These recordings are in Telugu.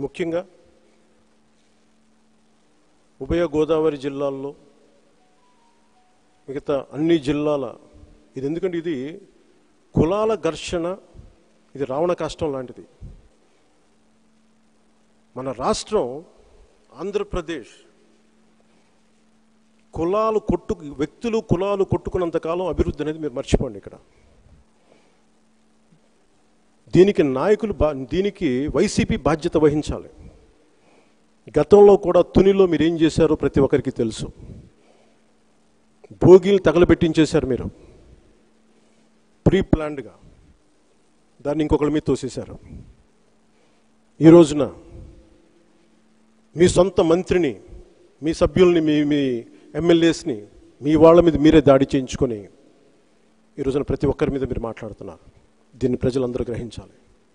ముఖ్యంగా ఉభయ గోదావరి జిల్లాల్లో మిగతా అన్ని జిల్లాల ఇది ఎందుకంటే ఇది కులాల ఘర్షణ ఇది రావణ కష్టం లాంటిది మన రాష్ట్రం ఆంధ్రప్రదేశ్ కులాలు కొట్టు వ్యక్తులు కులాలు కొట్టుకున్నంత కాలం అభివృద్ధి అనేది మీరు మర్చిపోండి ఇక్కడ దీనికి నాయకులు బా దీనికి వైసీపీ బాధ్యత వహించాలి గతంలో కూడా తునిలో మీరు ఏం చేశారో ప్రతి ఒక్కరికి తెలుసు భోగిలు తగలబెట్టించేశారు మీరు ప్రీ ప్లాన్డ్గా దాన్ని ఇంకొకరి మీద తోసేశారు ఈ రోజున మీ సొంత మంత్రిని మీ సభ్యుల్ని మీ మీ ఎమ్మెల్యేస్ని మీ వాళ్ళ మీద మీరే దాడి చేయించుకొని ఈ రోజున ప్రతి ఒక్కరి మీద మీరు మాట్లాడుతున్నారు దీన్ని ప్రజలందరూ గ్రహించాలి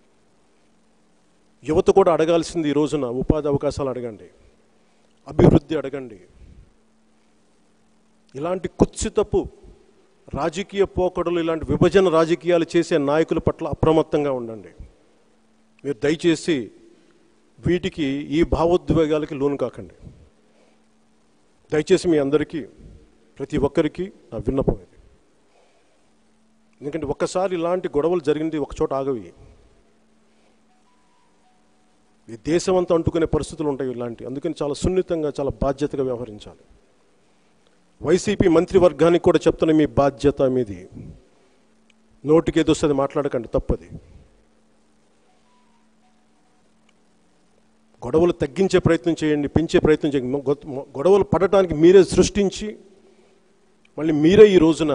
యువత కూడా అడగాల్సింది ఈ రోజున ఉపాధి అవకాశాలు అడగండి అభివృద్ధి అడగండి ఇలాంటి కుత్సితపు రాజకీయ పోకడలు ఇలాంటి విభజన రాజకీయాలు చేసే నాయకుల పట్ల అప్రమత్తంగా ఉండండి మీరు దయచేసి వీటికి ఈ భావోద్వేగాలకి లోను కాకండి దయచేసి మీ అందరికీ ప్రతి ఒక్కరికి నా విన్నపం ఇది ఎందుకంటే ఒక్కసారి ఇలాంటి గొడవలు జరిగింది ఒక చోట ఆగవి ఈ దేశం అంతా అంటుకునే పరిస్థితులు ఉంటాయి ఇలాంటి అందుకని చాలా సున్నితంగా చాలా బాధ్యతగా వ్యవహరించాలి వైసీపీ మంత్రివర్గానికి కూడా చెప్తున్న మీ బాధ్యత మీది నోటికి ఏదొస్తుంది మాట్లాడకండి తప్పది గొడవలు తగ్గించే ప్రయత్నం చేయండి పెంచే ప్రయత్నం చేయండి మొ- గొ- మొ- గొడవలు పడటానికి మీరే సృష్టించి మళ్ళీ మీరే ఈ రోజున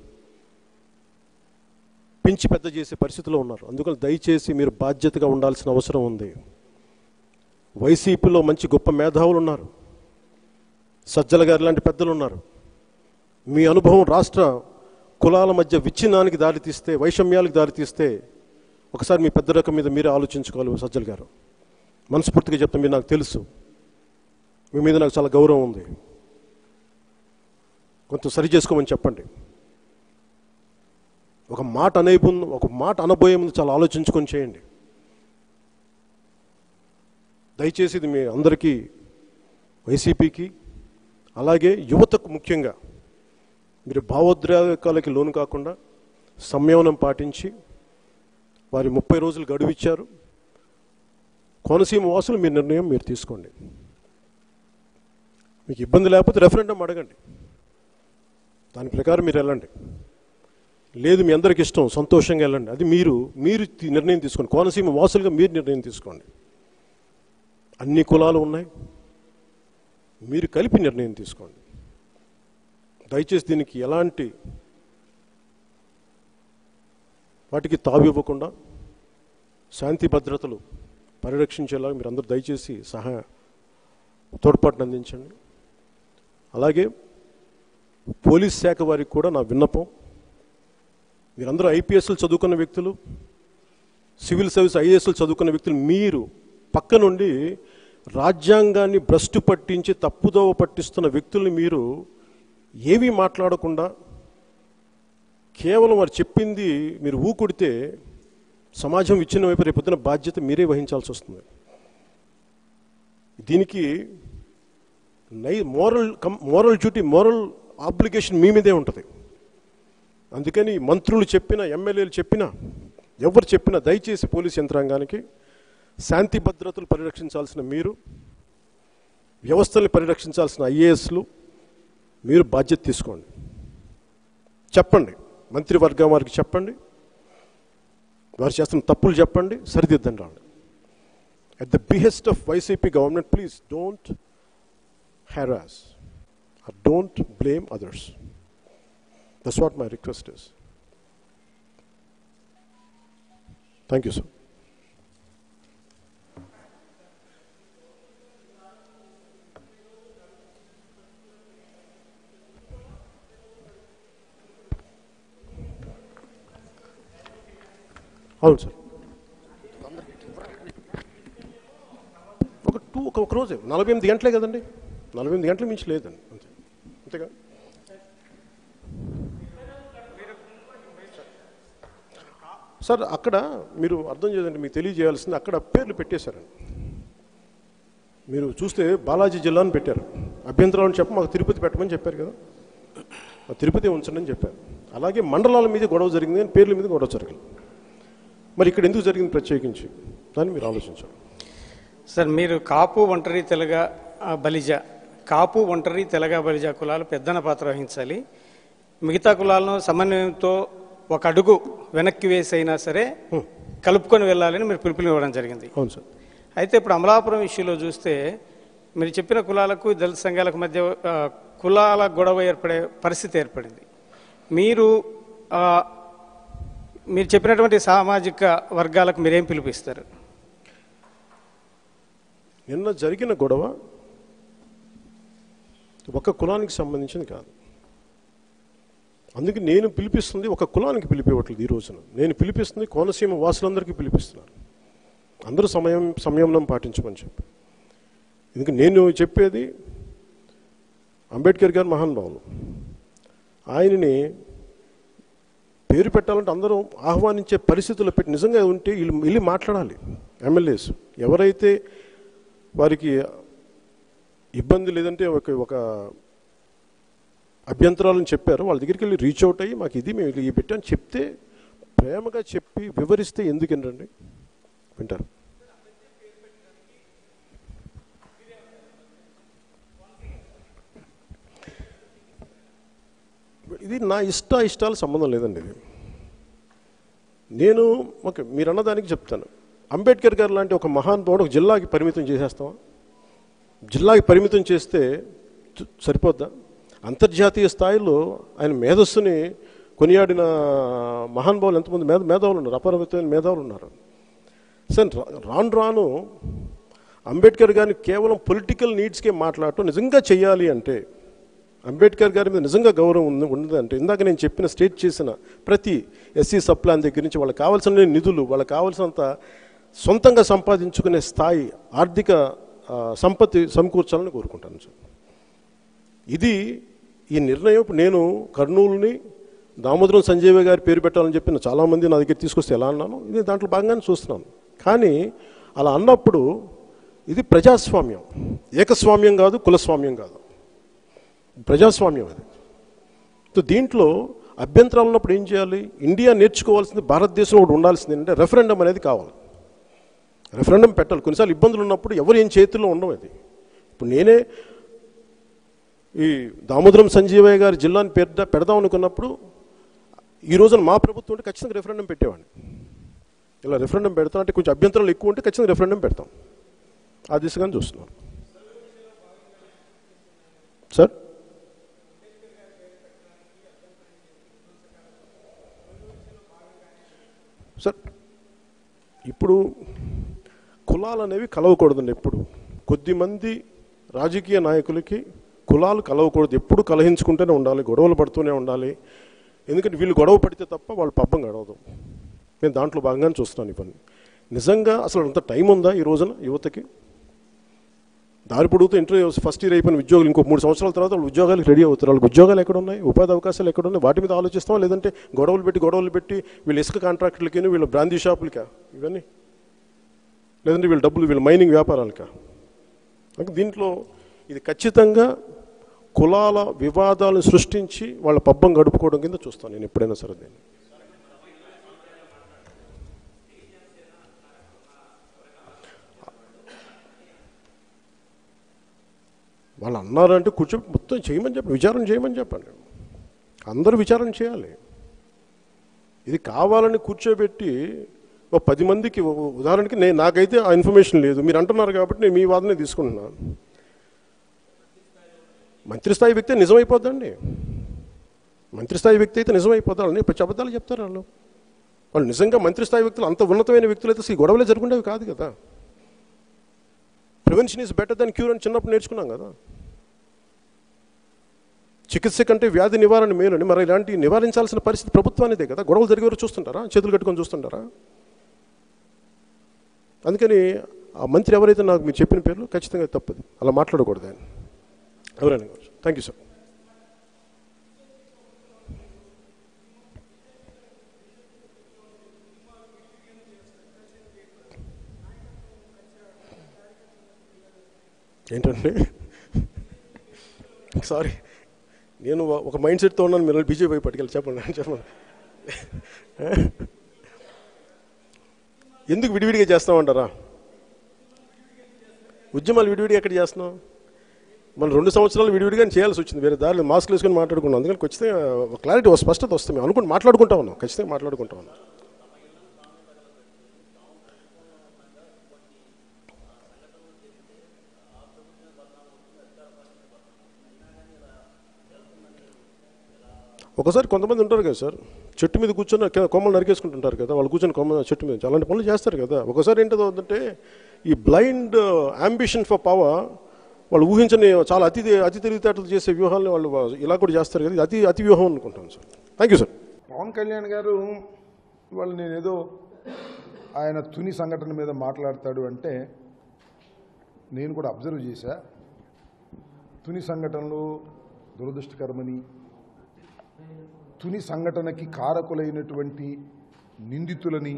పెంచి పెద్ద చేసే పరిస్థితిలో ఉన్నారు అందుకని దయచేసి మీరు బాధ్యతగా ఉండాల్సిన అవసరం ఉంది వైసీపీలో మంచి గొప్ప మేధావులు ఉన్నారు సజ్జల గారు లాంటి పెద్దలు ఉన్నారు మీ అనుభవం రాష్ట్ర కులాల మధ్య విచ్ఛిన్నానికి దారితీస్తే వైషమ్యాలకు దారితీస్తే ఒకసారి మీ పెద్ద రకం మీద మీరే ఆలోచించుకోవాలి సజ్జల గారు మనస్ఫూర్తిగా చెప్తాం మీరు నాకు తెలుసు మీ మీద నాకు చాలా గౌరవం ఉంది కొంత సరి చేసుకోమని చెప్పండి ఒక మాట అనే ముందు ఒక మాట అనబోయే ముందు చాలా ఆలోచించుకొని చేయండి దయచేసి ఇది మీ అందరికీ వైసీపీకి అలాగే యువతకు ముఖ్యంగా మీరు భావోద్రేకాలకి లోను కాకుండా సంయమనం పాటించి వారి ముప్పై రోజులు గడువిచ్చారు కోనసీమ వాసులు మీ నిర్ణయం మీరు తీసుకోండి మీకు ఇబ్బంది లేకపోతే రెఫరెండం అడగండి దాని ప్రకారం మీరు వెళ్ళండి లేదు మీ అందరికి ఇష్టం సంతోషంగా వెళ్ళండి అది మీరు మీరు తీ- నిర్ణయం తీసుకోండి కోనసీమ వాసులుగా మీరు నిర్ణయం తీసుకోండి అన్ని కులాలు ఉన్నాయి మీరు కలిపి నిర్ణయం తీసుకోండి దయచేసి దీనికి ఎలాంటి వాటికి తావు ఇవ్వకుండా శాంతి భద్రతలు పరిరక్షించేలాగా మీరు అందరూ దయచేసి సహాయ తోడ్పాటును అందించండి అలాగే పోలీస్ శాఖ వారికి కూడా నా విన్నపం మీరందరూ ఐపీఎస్లు చదువుకున్న వ్యక్తులు సివిల్ సర్వీస్ ఐఏఎస్లు చదువుకున్న వ్యక్తులు మీరు పక్క నుండి రాజ్యాంగాన్ని భ్రష్టు పట్టించి తప్పుదోవ పట్టిస్తున్న వ్యక్తుల్ని మీరు ఏమీ మాట్లాడకుండా కేవలం వారు చెప్పింది మీరు ఊకుడితే సమాజం విచ్ఛిన్న వైపు రేపొద్దున బాధ్యత మీరే వహించాల్సి వస్తుంది దీనికి నై moral cum moral duty moral obligation మీ మీదే ఉంటుంది అందుకని మంత్రులు చెప్పినా ఎమ్మెల్యేలు చెప్పినా ఎవరు చెప్పినా దయచేసి పోలీస్ యంత్రాంగానికి శాంతి భద్రతలు పరిరక్షించాల్సిన మీరు వ్యవస్థల్ని పరిరక్షించాల్సిన ఐఏఎస్లు మీరు బాధ్యత తీసుకోండి చెప్పండి మంత్రివర్గం వారికి చెప్పండి వారు చేస్తున్న తప్పులు చెప్పండి సరిదిద్దండి రాండి at the behest of YCP government please don't harass or don't blame others. That's what my request is. Thank you, sir. అవును సార్ ఒక టూ ఒక ఒక రోజే నలభై ఎనిమిది గంటలే కదండి నలభై ఎనిమిది గంటల మించి లేదండి అంతే అంతేగా సార్ అక్కడ మీరు అర్థం చేయండి మీకు తెలియజేయాల్సింది అక్కడ పేర్లు పెట్టేశారండి మీరు చూస్తే బాలాజీ జిల్లాను పెట్టారు అభ్యంతరాలను చెప్ప మాకు తిరుపతి పెట్టమని చెప్పారు కదా ఆ తిరుపతి ఉంచండి అని చెప్పారు అలాగే మండలాల మీద గొడవ జరిగింది కానీ పేర్ల మీద గొడవ జరగలేదు మరి ఇక్కడ ఎందుకు జరిగింది ప్రత్యేకించి దాన్ని మీరు ఆలోచించాలి సార్ మీరు కాపు ఒంటరి తెలగ ఆ, బలిజ కాపు ఒంటరి తెలగ బలిజ కులాలు పెద్దన పాత్ర వహించాలి మిగతా కులాలను సమన్వయంతో ఒక అడుగు వెనక్కి వేసి అయినా సరే కలుపుకొని వెళ్ళాలని మీరు పిలుపునివ్వడం జరిగింది అవును సార్ అయితే ఇప్పుడు అమలాపురం ఇష్యూలో చూస్తే మీరు చెప్పిన కులాలకు దళిత సంఘాలకు మధ్య ఆ, కులాల గొడవ ఏర్పడే పరిస్థితి ఏర్పడింది మీరు ఆ, మీరు చెప్పినటువంటి సామాజిక వర్గాలకు మీరేం పిలుపుస్తారు నిన్న జరిగిన గొడవ ఒక కులానికి సంబంధించింది కాదు అందుకే నేను పిలిపిస్తుంది ఒక కులానికి పిలిపివ్వట్లేదు ఈ రోజున నేను పిలిపిస్తుంది కోనసీమ వాసులందరికీ పిలిపిస్తున్నాను అందరూ సమయం సంయమనం పాటించమని చెప్పి ఎందుకు నేను చెప్పేది అంబేద్కర్ గారు మహానుభావులు ఆయనని పేరు పెట్టాలంటే అందరూ ఆహ్వానించే పరిస్థితుల్లో పెట్టి నిజంగా ఉంటే వీళ్ళు వెళ్ళి మాట్లాడాలి ఎమ్మెల్యేస్ ఎవరైతే వారికి ఇబ్బంది లేదంటే ఒక ఒక అభ్యంతరాలను చెప్పారు వాళ్ళ దగ్గరికి వెళ్ళి రీచ్ అవుట్ అయ్యి మాకు ఇది మేము ఈ పెట్టాను చెప్తే ప్రేమగా చెప్పి వివరిస్తే ఎందుకు ఏంటండి వింటారు ఇది నా ఇష్ట ఇష్టాల సంబంధం లేదండి ఇది నేను ఓకే మీరు అన్నదానికి చెప్తాను అంబేద్కర్ గారు లాంటి ఒక మహానుభావుడు ఒక జిల్లాకి పరిమితం చేసేస్తామా జిల్లాకి పరిమితం చేస్తే చ- సరిపోద్దా అంతర్జాతీయ స్థాయిలో ఆయన మేధస్సుని కొనియాడిన మహానుభావులు ఎంతమంది మేధ మేధావులు ఉన్నారు అపరిమితమైన మేధావులు ఉన్నారు సరే రా- రాను రాను అంబేద్కర్ గారిని కేవలం పొలిటికల్ నీడ్స్కే మాట్లాడటం నిజంగా చెయ్యాలి అంటే అంబేద్కర్ గారి మీద నిజంగా గౌరవం ఉంది ఉన్నదంటే ఇందాక నేను చెప్పిన స్టేట్ చేసిన ప్రతి ఎస్సీ సప్లాన్ దగ్గర నుంచి వాళ్ళకి కావాల్సిన నిధులు వాళ్ళకి కావాల్సినంత సొంతంగా సంపాదించుకునే స్థాయి ఆర్థిక ఆ, సంపత్తి సమకూర్చాలని కోరుకుంటాను సార్ ఇది ఈ నిర్ణయం ఇప్పుడు నేను కర్నూలుని దామోదరం సంజీవ గారి పేరు పెట్టాలని చెప్పిన చాలామంది నా దగ్గర తీసుకొస్తే ఎలా అన్నాను ఇది దాంట్లో భాగంగానే చూస్తున్నాను కానీ అలా అన్నప్పుడు ఇది ప్రజాస్వామ్యం ఏకస్వామ్యం కాదు కులస్వామ్యం కాదు ప్రజాస్వామ్యం అది సో దీంట్లో అభ్యంతరాలు ఉన్నప్పుడు ఏం చేయాలి ఇండియా నేర్చుకోవాల్సింది భారతదేశంలో ఒకటి ఉండాల్సింది ఏంటంటే రెఫరెండం అనేది కావాలి రెఫరెండం పెట్టాలి కొన్నిసార్లు ఇబ్బందులు ఉన్నప్పుడు ఎవరు ఏం చేతుల్లో ఉండవు అది ఇప్పుడు నేనే ఈ దామోదరం సంజీవయ్య గారి జిల్లాని పెద్ద పెడదాం అనుకున్నప్పుడు ఈ రోజున మా ప్రభుత్వం ఉంటే ఖచ్చితంగా రెఫరెండం పెట్టేవాడిని ఇలా రెఫరెండం పెడతాం అంటే కొంచెం అభ్యంతరాలు ఎక్కువ ఉంటే ఖచ్చితంగా రెఫరెండం పెడతాం ఆ దిశగానే చూస్తున్నాం సార్ సార్ ఇప్పుడు కులాలు అనేవి కలవకూడదండి ఎప్పుడు కొద్దిమంది రాజకీయ నాయకులకి కులాలు కలవకూడదు ఎప్పుడు కలహించుకుంటూనే ఉండాలి గొడవలు పడుతూనే ఉండాలి ఎందుకంటే వీళ్ళు గొడవ పడితే తప్ప వాళ్ళు పబ్బం గడవదు నేను దాంట్లో భాగంగానే చూస్తున్నాను ఇవన్నీ నిజంగా అసలు అంత టైం ఉందా ఈ రోజున యువతకి దారి పొడుగుతూ ఇంటర్వ్యూ ఫస్ట్ ఇయర్ అయిపోయిన ఉద్యోగులు ఇంకో మూడు సంవత్సరాల తర్వాత వాళ్ళు ఉద్యోగాలకు రెడీ అవుతారు వాళ్ళకి ఉద్యోగాలు ఎక్కడ ఉన్నాయి ఉపాధి అవకాశాలు ఎక్కడ ఉన్నాయి వాటి మీద ఆలోచిస్తామా లేదంటే గొడవలు పెట్టి గొడవలు పెట్టి వీళ్ళు ఇసుక కాంట్రాక్టులకి వీళ్ళు బ్రాందీ షాపులకా ఇవన్నీ లేదంటే వీళ్ళ డబ్బులు వీళ్ళ మైనింగ్ వ్యాపారాలకా అంటే దీంట్లో ఇది ఖచ్చితంగా కులాల వివాదాలను సృష్టించి వాళ్ళ పబ్బం గడుపుకోవడం కింద చూస్తాను నేను ఎప్పుడైనా సరే దీన్ని వాళ్ళు అన్నారంటే కూర్చో మొత్తం చేయమని చెప్పండి విచారణ చేయమని చెప్పండి అందరూ విచారణ చేయాలి ఇది కావాలని కూర్చోబెట్టి ఒక పది మందికి ఉ- ఉదాహరణకి నేను నాకైతే ఆ ఇన్ఫర్మేషన్ లేదు మీరు అంటున్నారు కాబట్టి నేను మీ వాదనే తీసుకుంటున్నాను మంత్రి స్థాయి వ్యక్తి నిజమైపోద్దండి మంత్రి స్థాయి వ్యక్తి అయితే నిజమైపోతారు అని పచ్చి అబద్ధాలు చెప్తారు వాళ్ళు వాళ్ళు నిజంగా మంత్రి స్థాయి వ్యక్తులు అంత ఉన్నతమైన వ్యక్తులు అయితే అసలు ఈ గొడవలే జరుగుండేవి కాదు కదా prevention is better than cure అని చిన్నప్పుడు నేర్చుకున్నాం కదా చికిత్స కంటే వ్యాధి నివారణ మేలని మరి ఇలాంటి నివారించాల్సిన పరిస్థితి ప్రభుత్వానిదే కదా గొడవలు జరిగే వరకు చూస్తుంటారా చేతులు కట్టుకొని చూస్తుంటారా అందుకని ఆ మంత్రి ఎవరైతే నాకు మీరు చెప్పిన పేర్లు ఖచ్చితంగా తప్పదు అలా మాట్లాడకూడదు ఆయన ఎవరైనా కావచ్చు థ్యాంక్ యూ సార్ ఏంటంటే సారీ నేను ఒక మైండ్ సెట్తో ఉన్నాను మీరు బీజేపీ పట్టుకెళ్ళి చెప్పండి చెప్పండి ఎందుకు విడివిడిగా చేస్తామంటారా ఉద్యమాలు విడివిడిగా ఎక్కడ చేస్తున్నాం మనం రెండు సంవత్సరాలు విడివిడిగా చేయాల్సి వచ్చింది వేరే దారిలో మాస్క్ వేసుకొని మాట్లాడుకున్నాం అందుకని ఖచ్చితంగా ఒక క్లారిటీ ఒక స్పష్టత వస్తుంది మేము అనుకుంటూ మాట్లాడుకుంటా ఉన్నాం ఖచ్చితంగా మాట్లాడుకుంటా ఉన్నాం ఒకసారి కొంతమంది ఉంటారు కదా సార్ చెట్టు మీద కూర్చొని కింద కొమ్మలు నరికేసుకుంటుంటారు కదా వాళ్ళు కూర్చొని కొమ్మ చెట్టు మీద అలాంటి పనులు చేస్తారు కదా ఒకసారి ఏంటో అంటే ఈ బ్లైండ్ అంబిషన్ ఫర్ పవర్ వాళ్ళు ఊహించని చాలా అతి అతి తెలివితేటలు చేసే వ్యూహాలను వాళ్ళు ఇలా కూడా చేస్తారు కదా ఇది అతి అతి వ్యూహం అనుకుంటాను sir thank you sir Pawan Kalyan garu ఇవాళ నేనేదో ఆయన తుని సంఘటన మీద మాట్లాడతాడు అంటే నేను కూడా అబ్జర్వ్ చేశా తుని సంఘటనలు దురదృష్టకరమని తుని సంఘటనకి కారకులైనటువంటి నిందితులని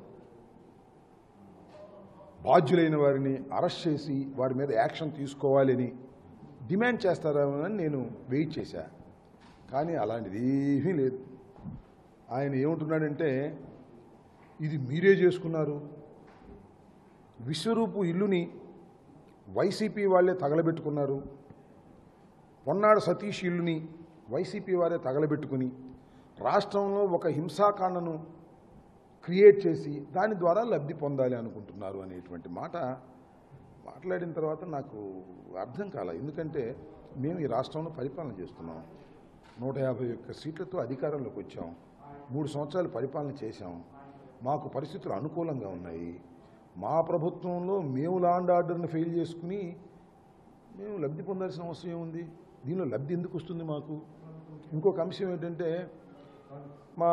బాధ్యులైన వారిని అరెస్ట్ చేసి వారి మీద యాక్షన్ తీసుకోవాలని డిమాండ్ చేస్తారని నేను వెయిట్ చేశా కానీ అలాంటిది ఏమీ లేదు ఆయన ఏమంటున్నాడంటే ఇది మీరే చేసుకున్నారు విశ్వరూపు ఇల్లుని వైసీపీ వాళ్ళే తగలబెట్టుకున్నారు పొన్నాడు సతీష్ ఇల్లుని వైసీపీ వారే తగలబెట్టుకుని రాష్ట్రంలో ఒక హింసాకాండను క్రియేట్ చేసి దాని ద్వారా లబ్ధి పొందాలి అనుకుంటున్నారు అనేటువంటి మాట మాట్లాడిన తర్వాత నాకు అర్థం కాల ఎందుకంటే మేము ఈ రాష్ట్రంలో పరిపాలన చేస్తున్నాం నూట యాభై ఒక్క సీట్లతో అధికారంలోకి వచ్చాం మూడు సంవత్సరాలు పరిపాలన చేశాం మాకు పరిస్థితులు అనుకూలంగా ఉన్నాయి మా ప్రభుత్వంలో మేము లాండ్ ఆర్డర్ని ఫెయిల్ చేసుకుని మేము లబ్ధి పొందాల్సిన అవసరం ఏముంది దీనిలో లబ్ధి ఎందుకు వస్తుంది మాకు ఇంకొక అంశం ఏంటంటే మా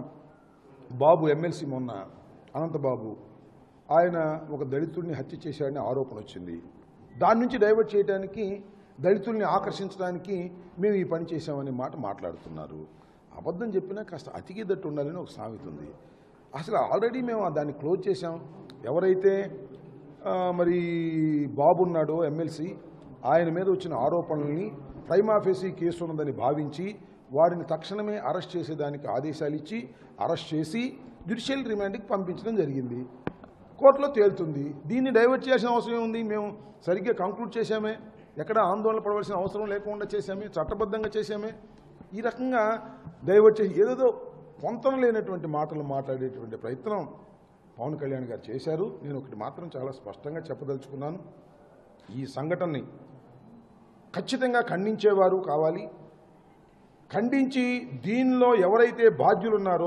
బాబు ఎమ్మెల్సీ మొన్న అనంతబాబు ఆయన ఒక దళితుడిని హత్య చేశాడని ఆరోపణ వచ్చింది దాని నుంచి డైవర్ట్ చేయడానికి దళితుల్ని ఆకర్షించడానికి మేము ఈ పని చేశామనే మాట మాట్లాడుతున్నారు అబద్ధం చెప్పినా కాస్త అతికిదట్టు ఉండాలని ఒక సామెత ఉంది అసలు ఆల్రెడీ మేము దాన్ని క్లోజ్ చేశాం ఎవరైతే ఆ, మరి బాబు ఉన్నాడో ఎమ్మెల్సీ ఆయన మీద వచ్చిన ఆరోపణల్ని ప్రైమాఫేసీ కేసు ఉన్నదని భావించి వారిని తక్షణమే అరెస్ట్ చేసేదానికి ఆదేశాలు ఇచ్చి అరెస్ట్ చేసి జ్యుడిషియల్ రిమాండ్కి పంపించడం జరిగింది కోర్టులో తేలుతుంది దీన్ని డైవర్ట్ చేయాల్సిన అవసరం ఉంది మేము సరిగ్గా కంక్లూడ్ చేశామే ఎక్కడ ఆందోళన పడవలసిన అవసరం లేకుండా చేశామే చట్టబద్ధంగా చేశామే ఈ రకంగా డైవర్ట్ చేసి ఏదేదో పొంతన లేనటువంటి మాటలు మాట్లాడేటువంటి ప్రయత్నం పవన్ కళ్యాణ్ గారు చేశారు నేను ఒకటి మాత్రం చాలా స్పష్టంగా చెప్పదలుచుకున్నాను ఈ సంఘటనని ఖచ్చితంగా ఖండించేవారు కావాలి ఖండించి దీనిలో ఎవరైతే బాధ్యులున్నారో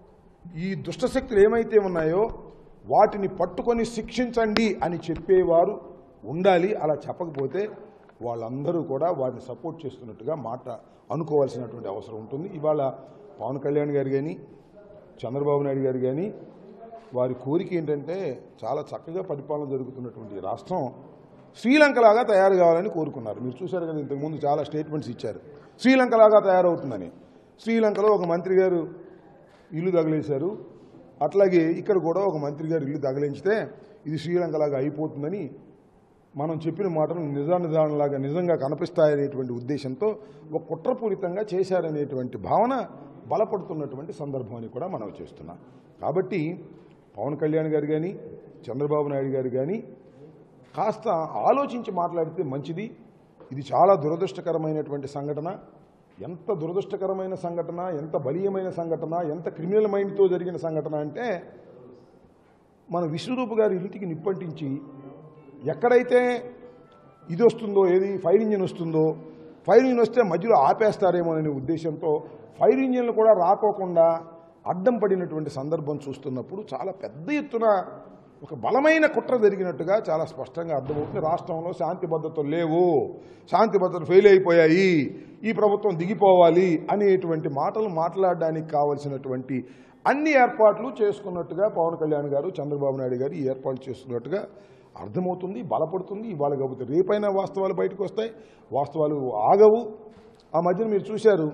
ఈ దుష్టశక్తులు ఏమైతే ఉన్నాయో వాటిని పట్టుకొని శిక్షించండి అని చెప్పేవారు ఉండాలి అలా చెప్పకపోతే వాళ్ళందరూ కూడా వారిని సపోర్ట్ చేస్తున్నట్టుగా మాట అనుకోవాల్సినటువంటి అవసరం ఉంటుంది ఇవాళ పవన్ కళ్యాణ్ గారు కానీ చంద్రబాబు నాయుడు గారు కానీ వారి కోరిక ఏంటంటే చాలా చక్కగా పరిపాలన జరుగుతున్నటువంటి ఈ రాష్ట్రం శ్రీలంకలాగా తయారు కావాలని కోరుకున్నారు మీరు చూశారు కదా ఇంతకుముందు చాలా స్టేట్మెంట్స్ ఇచ్చారు శ్రీలంకలాగా తయారవుతుందని శ్రీలంకలో ఒక మంత్రి గారు ఇల్లు తగిలేశారు అట్లాగే ఇక్కడ కూడా ఒక మంత్రి గారు ఇల్లు తగిలించితే ఇది శ్రీలంకలాగా అయిపోతుందని మనం చెప్పిన మాటలు నిజానిజానలాగా నిజంగా కనిపిస్తాయనేటువంటి ఉద్దేశంతో ఒక కుట్రపూరితంగా చేశారనేటువంటి భావన బలపడుతున్నటువంటి సందర్భం అని కూడా మనం చేస్తున్నాం కాబట్టి పవన్ కళ్యాణ్ గారు కానీ చంద్రబాబు నాయుడు గారు కానీ కాస్త ఆలోచించి మాట్లాడితే మంచిది ఇది చాలా దురదృష్టకరమైనటువంటి సంఘటన ఎంత దురదృష్టకరమైన సంఘటన ఎంత బలీయమైన సంఘటన ఎంత క్రిమినల్ మైండ్తో జరిగిన సంఘటన అంటే మన విశ్వరూప్ గారి ఇంటికి నిప్పంటించి ఎక్కడైతే ఇది వస్తుందో ఏది ఫైర్ ఇంజిన్ వస్తుందో ఫైర్ ఇంజిన్ వస్తే మధ్యలో ఆపేస్తారేమో అనే ఉద్దేశంతో ఫైర్ ఇంజిన్లు కూడా రాకోకుండా అడ్డం పడినటువంటి సందర్భం చూస్తున్నప్పుడు చాలా పెద్ద ఎత్తున ఒక బలమైన కుట్ర జరిగినట్టుగా చాలా స్పష్టంగా అర్థమవుతుంది రాష్ట్రంలో శాంతి భద్రతలు లేవు శాంతి భద్రతలు ఫెయిల్ అయిపోయాయి ఈ ప్రభుత్వం దిగిపోవాలి అనేటువంటి మాటలు మాట్లాడడానికి కావలసినటువంటి అన్ని ఏర్పాట్లు చేసుకున్నట్టుగా పవన్ కళ్యాణ్ గారు చంద్రబాబు నాయుడు గారు ఈ ఏర్పాట్లు చేస్తున్నట్టుగా అర్థమవుతుంది బలపడుతుంది ఇవాళ కాకపోతే రేపైనా వాస్తవాలు బయటకు వస్తాయి వాస్తవాలు ఆగవు ఆ మధ్యన మీరు చూశారు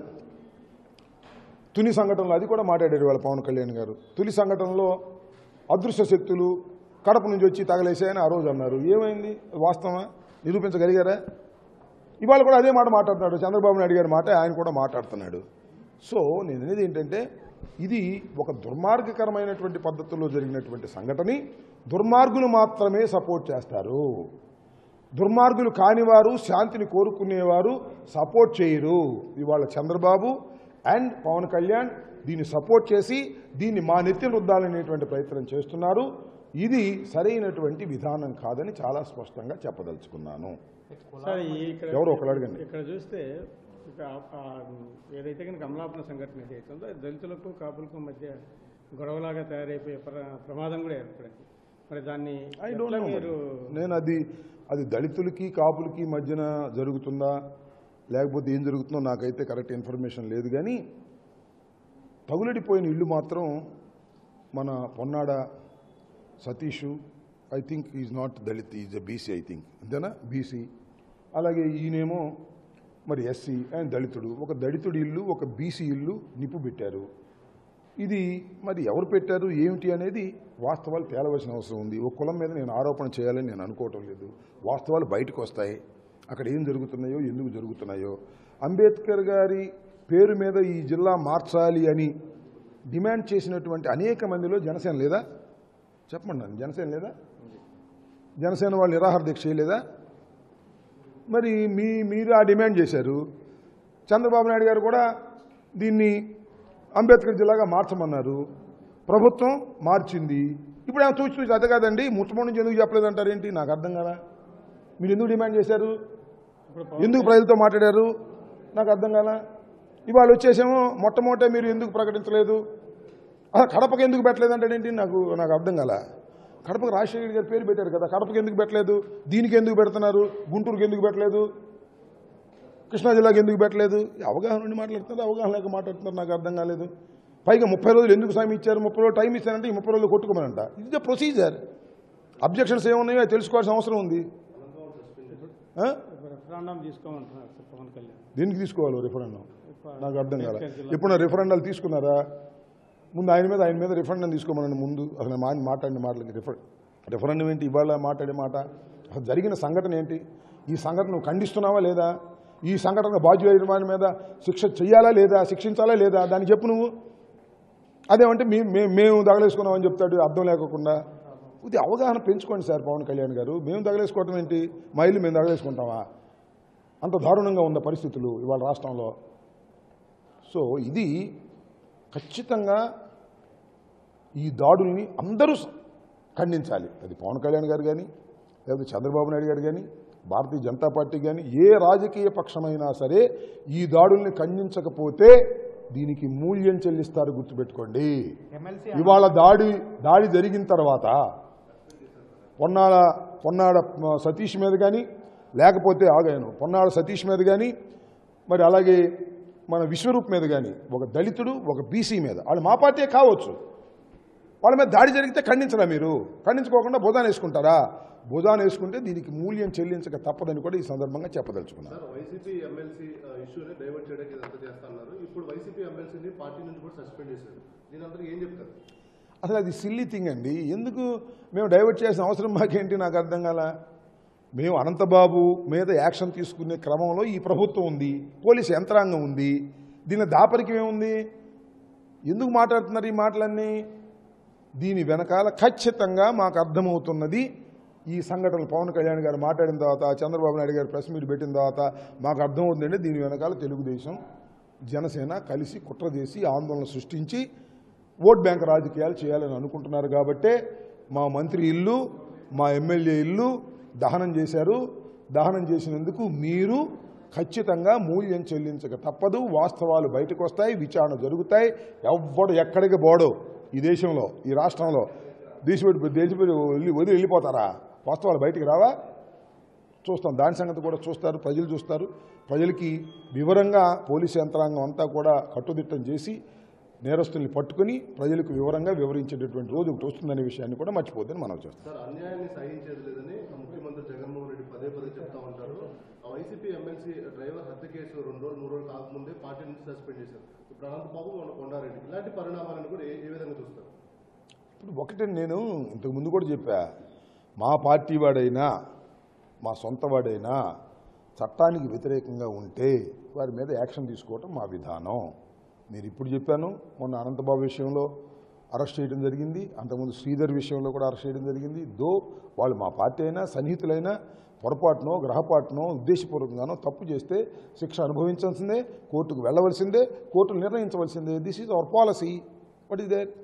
తుని సంఘటనలో అది కూడా మాట్లాడారు వాళ్ళ పవన్ కళ్యాణ్ గారు తుని సంఘటనలో అదృశ్య శక్తులు కడప నుంచి వచ్చి తగలేసాయని ఆ రోజు అన్నారు ఏమైంది వాస్తవమా నిరూపించగలిగారా ఇవాళ కూడా అదే మాట మాట్లాడుతున్నాడు చంద్రబాబు నాయుడు గారి మాట ఆయన కూడా మాట్లాడుతున్నాడు సో నేను అనేది ఏంటంటే ఇది ఒక దుర్మార్గకరమైనటువంటి పద్ధతుల్లో జరిగినటువంటి సంఘటన దుర్మార్గులు మాత్రమే సపోర్ట్ చేస్తారు దుర్మార్గులు కానివారు శాంతిని కోరుకునేవారు సపోర్ట్ చేయరు ఇవాళ చంద్రబాబు అండ్ పవన్ కళ్యాణ్ దీన్ని సపోర్ట్ చేసి దీన్ని మా నెత్తి రుద్దాలనేటువంటి ప్రయత్నం చేస్తున్నారు ఇది సరైనటువంటి విధానం కాదని చాలా స్పష్టంగా చెప్పదలుచుకున్నాను సార్ ఈ ఇక్కడ ఎవరో ఒకరు అడగండి ఇక్కడ చూస్తే ఇక ఆ ఏదైతే కనుక అమలాపురం సంఘటన ఏదైతే ఉందో అది దళితులకు కాపులకు మధ్య గొడవలాగా తయారైపోయే ప్ర- ప్రమాదం కూడా ఏర్పడింది మరి దాన్ని ఐ డోంట్ ఎట్లా నో మీరు నేను అది అది దళితులకి కాపులకి మధ్యన జరుగుతుందా లేకపోతే ఏం జరుగుతుందో నాకైతే కరెక్ట్ ఇన్ఫర్మేషన్ లేదు కానీ తగులడిపోయిన ఇల్లు మాత్రం మన Ponnada Satish I think is not Dalit is a BC I think అంతేనా బీసీ అలాగే ఈయనేమో మరి ఎస్సీ అండ్ దళితుడు ఒక దళితుడి ఇల్లు ఒక బీసీ ఇల్లు నిప్పు పెట్టారు ఇది మరి ఎవరు పెట్టారు ఏమిటి అనేది వాస్తవాలు తేలవలసిన అవసరం ఉంది ఒక కులం మీద నేను ఆరోపణ చేయాలని నేను అనుకోవటం లేదు వాస్తవాలు బయటకు వస్తాయి అక్కడ ఏం జరుగుతున్నాయో ఎందుకు జరుగుతున్నాయో అంబేద్కర్ గారి పేరు మీద ఈ జిల్లా మార్చాలి అని డిమాండ్ చేసినటువంటి అనేక మందిలో జనసేన లేదా చెప్పండి నన్ను జనసేన లేదా జనసేన వాళ్ళు నిరాహార దీక్ష చేయలేదా మరి మీ మీరు ఆ డిమాండ్ చేశారు చంద్రబాబు నాయుడు గారు కూడా దీన్ని అంబేద్కర్ జిల్లాగా మార్చమన్నారు ప్రభుత్వం మార్చింది ఇప్పుడు ఏమో చూసి చూసి అదే కాదండి ముట్టమో నుంచి ఎందుకు చెప్పలేదంటారేంటి నాకు అర్థం కదా మీరు ఎందుకు డిమాండ్ చేశారు ఇప్పుడు ఎందుకు ప్రజలతో మాట్లాడారు నాకు అర్థం కాల ఇవాళ వచ్చేసేమో మొట్టమొదట మీరు ఎందుకు ప్రకటించలేదు అసలు కడపకి ఎందుకు పెట్టలేదంటాడేంటి నాకు నాకు అర్థం కాల కడపకు రాజశేఖర గారి పేరు పెట్టారు కదా కడపకి ఎందుకు పెట్టలేదు దీనికి ఎందుకు పెడుతున్నారు గుంటూరుకి ఎందుకు పెట్టలేదు కృష్ణా జిల్లాకి ఎందుకు పెట్టలేదు ఈ అవగాహన నుండి మాట్లాడుతున్నారు అవగాహన లేక మాట్లాడుతున్నారు నాకు అర్థం కాలేదు పైగా ముప్పై రోజులు ఎందుకు సమయం ఇచ్చారు ముప్పై రోజులు టైం ఇచ్చారంటే ఈ ముప్పై రోజులు కొట్టుకోమనంట ఇది ద ప్రొసీజర్ అబ్జెక్షన్స్ ఏమున్నాయో అది తెలుసుకోవాల్సిన అవసరం ఉంది ఆ? రెఫరాండం తీసుకోమంటున్నారు సార్ పవన్ కళ్యాణ్ దేనికి తీసుకోవాలి రిఫరెండం నాకు అర్థం కాల ఎప్పుడు రిఫరెండాలు తీసుకున్నారా ముందు ఆయన మీద ఆయన మీద రిఫరెండం తీసుకోమనండి ముందు అసలు మా ఆయన మాట్లాడిన మాటలకి రిఫర్ రిఫరెండం ఏంటి ఇవాళ మాట్లాడే మాట అసలు జరిగిన సంఘటన ఏంటి ఈ సంఘటన నువ్వు ఖండిస్తున్నావా లేదా ఈ సంఘటన బాధ్యులైన వారి మీద శిక్ష చెయ్యాలా లేదా శిక్షించాలా లేదా దాన్ని చెప్పు నువ్వు అదేమంటే మీ మే- మేము తగలేసుకున్నామని చెప్తాడు అర్థం లేకుండా ఇది అవగాహన పెంచుకోండి సార్ పవన్ కళ్యాణ్ గారు మేము తగలేసుకోవటం ఏంటి మా ఇల్లు మేము తగలేసుకుంటామా అంత దారుణంగా ఉన్న పరిస్థితులు ఇవాళ రాష్ట్రంలో సో ఇది ఖచ్చితంగా ఈ దాడుల్ని అందరూ స- ఖండించాలి అది పవన్ కళ్యాణ్ గారు కానీ లేకపోతే చంద్రబాబు నాయుడు గారు కానీ భారతీయ జనతా పార్టీ కానీ ఏ రాజకీయ పక్షమైనా సరే ఈ దాడుల్ని ఖండించకపోతే దీనికి మూల్యం చెల్లిస్తారు గుర్తుపెట్టుకోండి ఇవాళ దాడి దాడి జరిగిన తర్వాత పొన్నాడ పొన్నాడ మ, సతీష్ మీద కానీ లేకపోతే ఆగాను పొన్నాడ సతీష్ మీద కానీ మరి అలాగే మన విశ్వరూప్ మీద కానీ ఒక దళితుడు ఒక బీసీ మీద వాళ్ళు మా పార్టీ కావచ్చు వాళ్ళ మీద దాడి జరిగితే ఖండించరా మీరు ఖండించుకోకుండా భుజాన్ని వేసుకుంటారా భుజాన్ని వేసుకుంటే దీనికి మూల్యం చెల్లించక తప్పదని కూడా ఈ సందర్భంగా చెప్పదలుచుకున్నాను సార్ వైసీపీ ఎమ్మెల్సీ ఇష్యూని డైవర్ట్ చేయడానికి ఇదంతా చేస్తున్నారు ఇప్పుడు వైసీపీ ఎమ్మెల్సీని పార్టీ నుంచి కూడా సస్పెండ్ చేశారు దీని అందరూ ఏం చెప్తారు అసలు అది సిల్లీ థింగ్ అండి ఎందుకు మేము డైవర్ట్ చేసిన అవసరం మాకేంటి నాకు అర్థం కాల మేము అనంతబాబు మీద యాక్షన్ తీసుకునే క్రమంలో ఈ ప్రభుత్వం ఉంది పోలీస్ యంత్రాంగం ఉంది దీని దాపరికం ఏముంది ఎందుకు మాట్లాడుతున్నారు ఈ మాటలన్నీ దీని వెనకాల ఖచ్చితంగా మాకు అర్థమవుతున్నది ఈ సంఘటనలు పవన్ కళ్యాణ్ గారు మాట్లాడిన తర్వాత చంద్రబాబు నాయుడు గారు ప్రెస్ మీట్ పెట్టిన తర్వాత మాకు అర్థమవుతుందంటే దీని వెనకాల తెలుగుదేశం జనసేన కలిసి కుట్ర చేసి ఆందోళన సృష్టించి ఓట్ బ్యాంక్ రాజకీయాలు చేయాలని అనుకుంటున్నారు కాబట్టే మా మంత్రి ఇల్లు మా ఎమ్మెల్యే ఇల్లు దహనం చేశారు దహనం చేసినందుకు మీరు ఖచ్చితంగా మూల్యం చెల్లించక తప్పదు వాస్తవాలు బయటకు వస్తాయి విచారణ జరుగుతాయి ఎవ్వడు ఎక్కడికి పోడు ఈ దేశంలో ఈ రాష్ట్రంలో దేశపెట్టి దేశపెట్టి వెళ్ళి వదిలి వెళ్ళిపోతారా వాస్తవాలు బయటికి రావా చూస్తాం దాని సంగతి కూడా చూస్తారు ప్రజలు చూస్తారు ప్రజలకి వివరంగా పోలీసు యంత్రాంగం అంతా కూడా కట్టుదిట్టం చేసి నేరస్తుల్ని పట్టుకుని ప్రజలకు వివరంగా వివరించేటటువంటి రోజు ఒకటి వస్తుందనే విషయాన్ని కూడా మర్చిపోద్దని మనం చేస్తాం సార్ అన్యాయాన్ని సహించేది లేదని ముఖ్యమంత్రి జగన్మోహన్ రెడ్డి పదే పదే చెప్తా ఉంటారు ఆ వైసీపీ ఎమ్మెల్సీ డ్రైవర్ హత్య కేసు రెండు రోజులు మూడు రోజులు కాకముందే పార్టీ నుంచి సస్పెండ్ చేశారు ఇప్పుడు అనంతబాబు మన కొండారెడ్డి ఇలాంటి పరిణామాలను కూడా ఏ ఏ విధంగా చూస్తారు ఇప్పుడు ఒకటి నేను ఇంతకు ముందు కూడా చెప్పా మా పార్టీ వాడైనా మా సొంత వాడైనా చట్టానికి వ్యతిరేకంగా ఉంటే వారి మీద యాక్షన్ తీసుకోవటం మా విధానం మీరు ఇప్పుడు చెప్పాను మొన్న అనంతబాబు విషయంలో అరెస్ట్ చేయడం జరిగింది అంతకుముందు శ్రీధర్ విషయంలో కూడా అరెస్ట్ చేయడం జరిగింది దో వాళ్ళు మా పార్టీ అయినా సన్నిహితులైనా పొరపాటునో గ్రహపాటునో ఉద్దేశపూర్వకంగానో తప్పు చేస్తే శిక్ష అనుభవించాల్సిందే కోర్టుకు వెళ్ళవలసిందే కోర్టులు నిర్ణయించవలసిందే this is our policy what is there